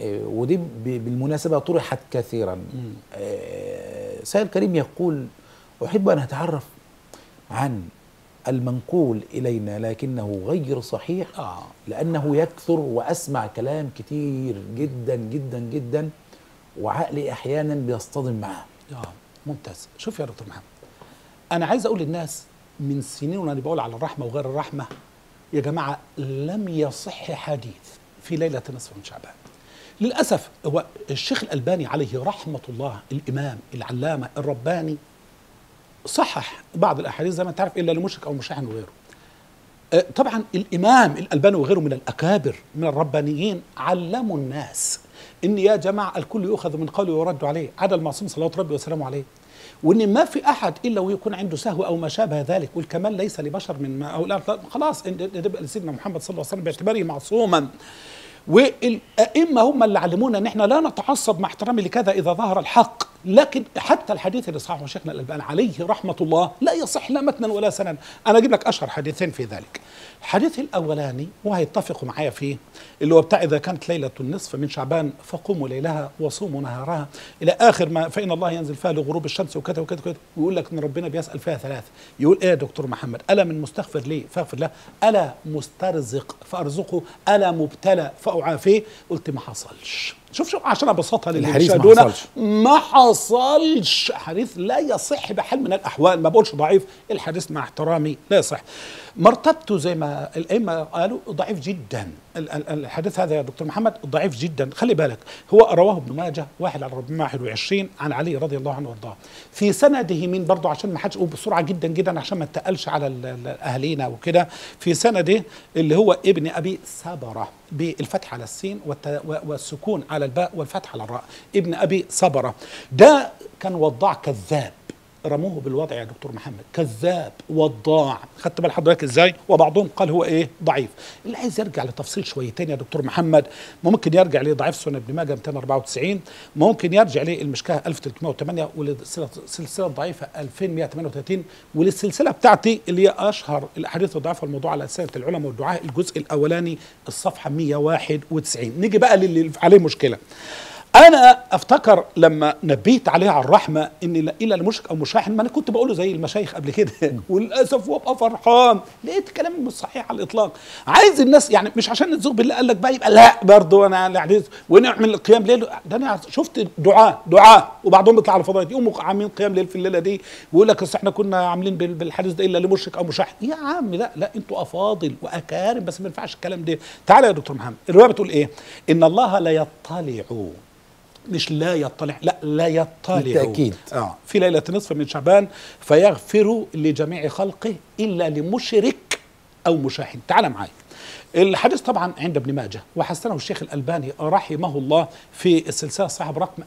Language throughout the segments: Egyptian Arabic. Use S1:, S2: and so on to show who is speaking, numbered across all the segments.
S1: آه، ودي ب- بالمناسبة طرحت كثيرا آه، سائل كريم يقول أحب أن أتعرف عن المنقول إلينا لكنه غير صحيح
S2: اه
S1: لأنه يكثر وأسمع كلام كتير جدا جدا جدا وعقلي أحيانا بيصطدم معه
S2: اه ممتاز شوف يا دكتور محمد انا عايز اقول للناس من سنين وانا بقول على الرحمه وغير الرحمه يا جماعه لم يصح حديث في ليله نصف من شعبان للاسف هو الشيخ الالباني عليه رحمه الله الامام العلامه الرباني صحح بعض الاحاديث زي ما انت عارف الا لمشرك او مشاحن وغيره آه، طبعا الامام الالباني وغيره من الاكابر من الربانيين علموا الناس ان يا جماعه الكل يؤخذ من قوله ويرد عليه عدا المعصوم صلوات ربي وسلامه عليه وان ما في احد الا ويكون عنده سهو او ما شابه ذلك والكمال ليس لبشر من ما او لا لا، خلاص إن- ده يبقى لسيدنا محمد صلى الله عليه وسلم باعتباره معصوما والائمه هم اللي علمونا ان احنا لا نتعصب مع احترامي لكذا اذا ظهر الحق لكن حتى الحديث اللي صححه شيخنا الالباني عليه رحمه الله لا يصح لا متنا ولا سندا انا اجيب لك اشهر حديثين في ذلك الحديث الاولاني وهيتفقوا معايا فيه اللي هو بتاع اذا كانت ليله النصف من شعبان فقوموا ليلها وصوموا نهارها الى اخر ما فان الله ينزل فيها لغروب الشمس وكذا وكذا وكذا ويقول لك ان ربنا بيسال فيها ثلاث يقول ايه يا دكتور محمد الا من مستغفر لي فاغفر له الا مسترزق فارزقه الا مبتلى فاعافيه قلت ما حصلش شوف شوف عشان ابسطها للي
S1: الحديث ما
S2: بيشاهدونا
S1: حصلش.
S2: ما حصلش حديث لا يصح بحال من الاحوال ما بقولش ضعيف الحديث مع احترامي لا يصح مرتبته زي ما الائمه قالوا ضعيف جدا ال- ال- الحديث هذا يا دكتور محمد ضعيف جدا خلي بالك هو رواه ابن ماجه واحد على 421 عن علي رضي الله عنه وارضاه في سنده مين برضه عشان ما حدش بسرعه جدا جدا عشان ما نتقلش على ال- ال- اهالينا وكده في سنده اللي هو ابن ابي سبره بالفتح على السين والت- و- والسكون على الباء والفتح على الراء ابن ابي صبره ده كان وضاع كذاب رموه بالوضع يا دكتور محمد كذاب وضاع خدت بال حضرتك ازاي وبعضهم قال هو ايه ضعيف اللي عايز يرجع لتفصيل شويتين يا دكتور محمد ممكن يرجع لضعيف سنن ابن ماجه 294 ممكن يرجع للمشكاه 1308 وللسلسله السلسله الضعيفه 2138 وللسلسله بتاعتي اللي هي اشهر الاحاديث الضعيفه الموضوع على اسئله العلماء والدعاء الجزء الاولاني الصفحه 191 نيجي بقى للي عليه مشكله انا افتكر لما نبيت عليها على الرحمه اني لا الا لمشرك او مشاحن ما انا كنت بقوله زي المشايخ قبل كده وللاسف وابقى فرحان لقيت كلام مش صحيح على الاطلاق عايز الناس يعني مش عشان نتزوج بالله قال لك بقى يبقى لا برضه انا يعني ونعمل القيام ليل ده انا شفت دعاء دعاء وبعضهم بيطلع على الفضائيات يقوموا عاملين قيام ليل في الليله دي ويقول لك اصل احنا كنا عاملين بال- بالحديث ده الا لمشرك او مشاحن يا عم لا لا انتوا افاضل واكارم بس ما ينفعش الكلام ده تعالى يا دكتور محمد الروايه بتقول ايه ان الله لا يطلع مش لا يطلع لا لا يطلع
S1: بالتأكيد.
S2: اه في ليله نصف من شعبان فيغفر لجميع خلقه الا لمشرك او مشاحن تعال معايا الحديث طبعا عند ابن ماجه وحسنه الشيخ الالباني رحمه الله في السلسله صاحب رقم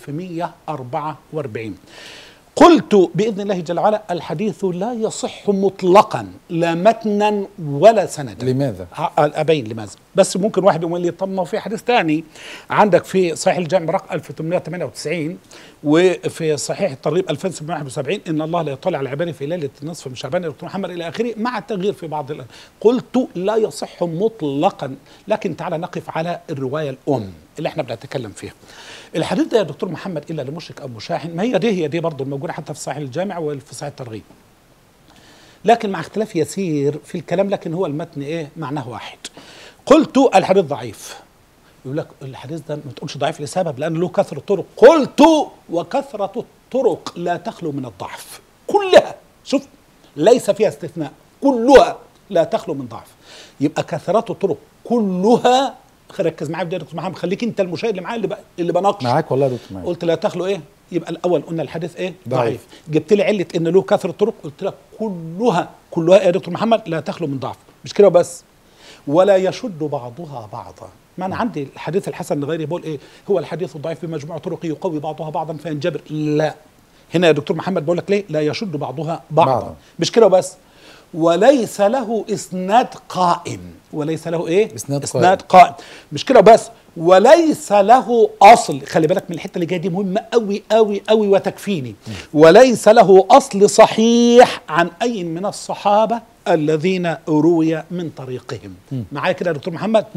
S2: 1144 قلت باذن الله جل وعلا الحديث لا يصح مطلقا لا متنا ولا سندا
S1: لماذا؟
S2: ه- ابين لماذا بس ممكن واحد يقول لي طب ما في حديث ثاني عندك في صحيح الجامع رقم 1898 وفي صحيح الترغيب 2771 ان الله لا يطلع على عباده في ليله النصف من شعبان يا دكتور محمد الى اخره مع التغيير في بعض الأ- قلت لا يصح مطلقا لكن تعالى نقف على الروايه الام اللي احنا بنتكلم فيها الحديث ده يا دكتور محمد الا لمشرك او مشاحن ما هي دي هي دي برضه الموجوده حتى في صحيح الجامع وفي صحيح الترغيب لكن مع اختلاف يسير في الكلام لكن هو المتن ايه معناه واحد قلت الحديث ضعيف يقول لك الحديث ده ما تقولش ضعيف لسبب لان له كثره طرق قلت وكثره الطرق لا تخلو من الضعف كلها شوف ليس فيها استثناء كلها لا تخلو من ضعف يبقى كثرات الطرق كلها ركز معايا في دكتور محمد خليك انت المشاهد اللي معايا اللي, بق- اللي بناقش
S1: معاك والله يا دكتور معاك
S2: قلت لا تخلو ايه يبقى الاول قلنا الحديث ايه
S1: ضعيف.
S2: ضعيف جبت لي عله ان له كثره طرق قلت لك كلها كلها يا دكتور محمد لا تخلو من ضعف مش كده بس ولا يشد بعضها بعضا ما انا عندي الحديث الحسن لغيره بقول ايه هو الحديث الضعيف بمجموع طرقه يقوي بعضها بعضا فينجبر لا هنا يا دكتور محمد بقول لك ليه لا يشد بعضها بعضا,
S1: بعضا.
S2: بعضا. مش كده بس وليس له اسناد قائم وليس له ايه
S1: إسناد
S2: اسناد قائم مش كده بس وليس له اصل خلي بالك من الحته اللي جايه دي مهمه قوي قوي قوي وتكفيني وليس له اصل صحيح عن اي من الصحابه الذين روي من طريقهم معايا كده يا دكتور محمد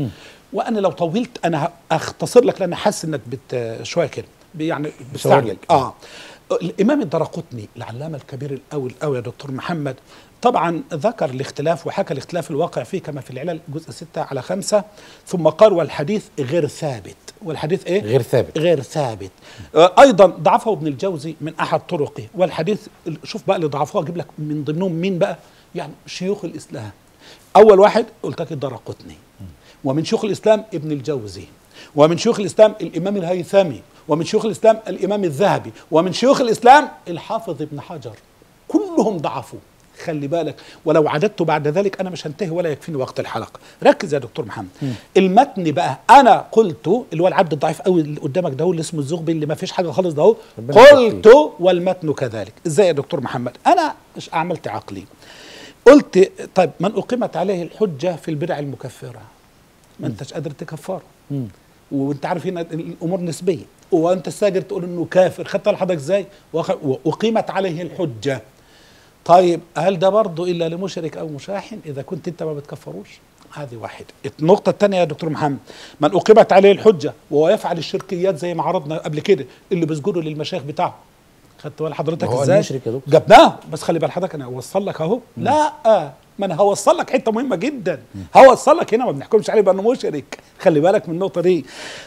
S2: وانا لو طولت انا ه- اختصر لك لان حاسس انك بت شويه كده يعني بتستعجل
S1: لك.
S2: اه الامام الدرقطني العلامه الكبير الاول الاول يا دكتور محمد طبعا ذكر الاختلاف وحكى الاختلاف الواقع فيه كما في العلل جزء ستة على خمسة ثم قال والحديث غير ثابت والحديث ايه
S1: غير ثابت
S2: غير ثابت آه، ايضا ضعفه ابن الجوزي من احد طرقه والحديث شوف بقى اللي ضعفوه اجيب لك من ضمنهم مين بقى يعني شيوخ الاسلام اول واحد قلت لك الدرقطني ومن شيوخ الاسلام ابن الجوزي ومن شيوخ الاسلام الامام الهيثمي ومن شيوخ الاسلام الامام الذهبي ومن شيوخ الاسلام الحافظ ابن حجر كلهم ضعفوا خلي بالك ولو عددت بعد ذلك انا مش هنتهي ولا يكفيني وقت الحلقه ركز يا دكتور محمد المتن بقى انا قلت اللي هو العبد الضعيف قوي اللي قدامك ده هو اللي اسمه الزغبي اللي ما فيش حاجه خالص ده هو
S1: ربنا
S2: قلت والمتن كذلك ازاي يا دكتور محمد انا مش اعملت عقلي قلت طيب من اقيمت عليه الحجه في البدع المكفره ما انتش قادر تكفره
S1: مم.
S2: وانت عارف هنا الامور نسبيه وانت الساجر تقول انه كافر خدت لحضرتك ازاي وخ- واقيمت عليه الحجه طيب هل ده برضه الا لمشرك او مشاحن اذا كنت انت ما بتكفروش هذه واحد النقطة الثانية يا دكتور محمد من أقيمت عليه الحجة وهو يفعل الشركيات زي ما عرضنا قبل كده اللي بيسجدوا للمشايخ بتاعه خدت بال حضرتك
S1: وهو
S2: ازاي؟
S1: المشرك يا دكتور.
S2: جبناه بس خلي بال حضرتك انا اوصل لك اهو لا ما انا هوصل لك حته مهمه جدا هوصل لك هنا ما بنحكمش عليه بانه مشرك خلي بالك من النقطه دي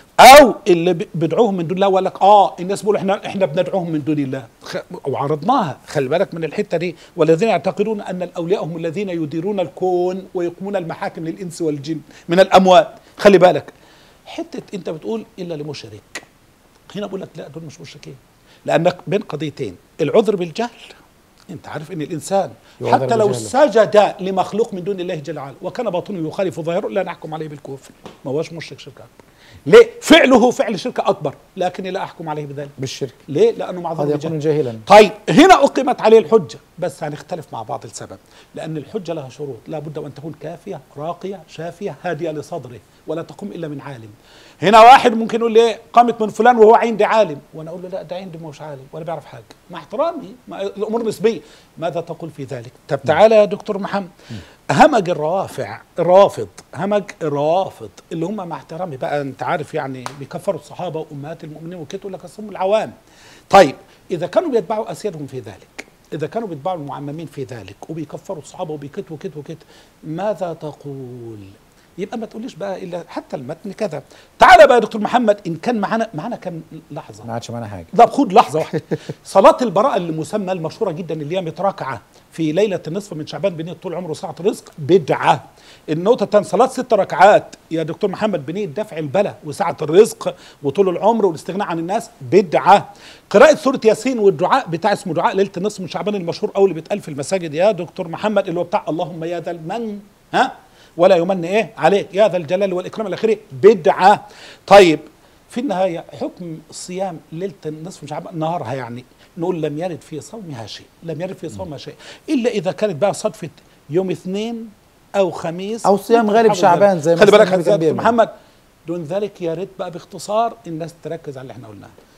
S2: او اللي ب- بيدعوهم من دون الله وقال لك اه الناس بيقولوا احنا احنا بندعوهم من دون الله خ- وعرضناها خلي بالك من الحته دي والذين يعتقدون ان الاولياء هم الذين يديرون الكون ويقومون المحاكم للانس والجن من الاموات خلي بالك حته انت بتقول الا لمشرك هنا بقول لك لا دول مش مشركين لانك بين قضيتين العذر بالجهل انت عارف ان الانسان
S1: يعذر
S2: حتى لو
S1: بالجهل.
S2: سجد لمخلوق من دون الله جل وعلا وكان باطنه يخالف ظاهره لا نحكم عليه بالكفر ما هوش مشرك شرك اكبر ليه فعله فعل شرك اكبر لكني لا احكم عليه بذلك
S1: بالشرك
S2: ليه لانه معذور
S1: قد
S2: بجهل
S1: يكون جاهلا
S2: طيب هنا أقيمت عليه الحجة بس هنختلف مع بعض السبب لأن الحجة لها شروط لا بد وأن تكون كافية راقية شافية هادية لصدره ولا تقوم إلا من عالم هنا واحد ممكن يقول لي قامت من فلان وهو عندي عالم وأنا أقول له لا ده عندي مش عالم ولا بيعرف حاجة مع احترامي ما الأمور نسبية ماذا تقول في ذلك طب تعالى يا دكتور محمد همج الروافع الروافض همج الروافض اللي هم مع احترامي بقى انت عارف يعني بيكفروا الصحابه وامهات المؤمنين وكده يقول لك أصل هم العوام طيب اذا كانوا بيتبعوا اسيادهم في ذلك اذا كانوا بيتبعوا المعممين في ذلك وبيكفروا الصحابه وبيكت وكت وكت ماذا تقول يبقى ما تقوليش بقى الا حتى المتن كذا تعالى بقى يا دكتور محمد ان كان معانا معانا كم لحظه
S1: ما عادش معانا حاجه
S2: لا خد لحظة واحدة صلاة البراءة اللي مسمى المشهورة جدا اللي هي 100 ركعة في ليلة النصف من شعبان بنية طول عمره ساعة رزق بدعة النقطة الثانية صلاة ست ركعات يا دكتور محمد بنية دفع البلاء وسعة الرزق وطول العمر والاستغناء عن الناس بدعة قراءة سورة ياسين والدعاء بتاع اسمه دعاء ليلة النصف من شعبان المشهور أوي اللي بيتقال في المساجد يا دكتور محمد اللي هو بتاع اللهم يا ذا المن ها ولا يمن ايه عليك يا ذا الجلال والاكرام الاخير بدعه طيب في النهايه حكم صيام ليله النصف من شعبان نهارها يعني نقول لم يرد في صومها شيء لم يرد في صومها شيء الا اذا كانت بقى صدفه يوم اثنين او خميس
S1: أو صيام غالب شعبان زي ما
S2: خلي بالك
S1: النبي
S2: يا
S1: كان
S2: دكتور
S1: بيعمل.
S2: محمد دون ذلك يا ريت بقى باختصار الناس تركز على اللي احنا قلناه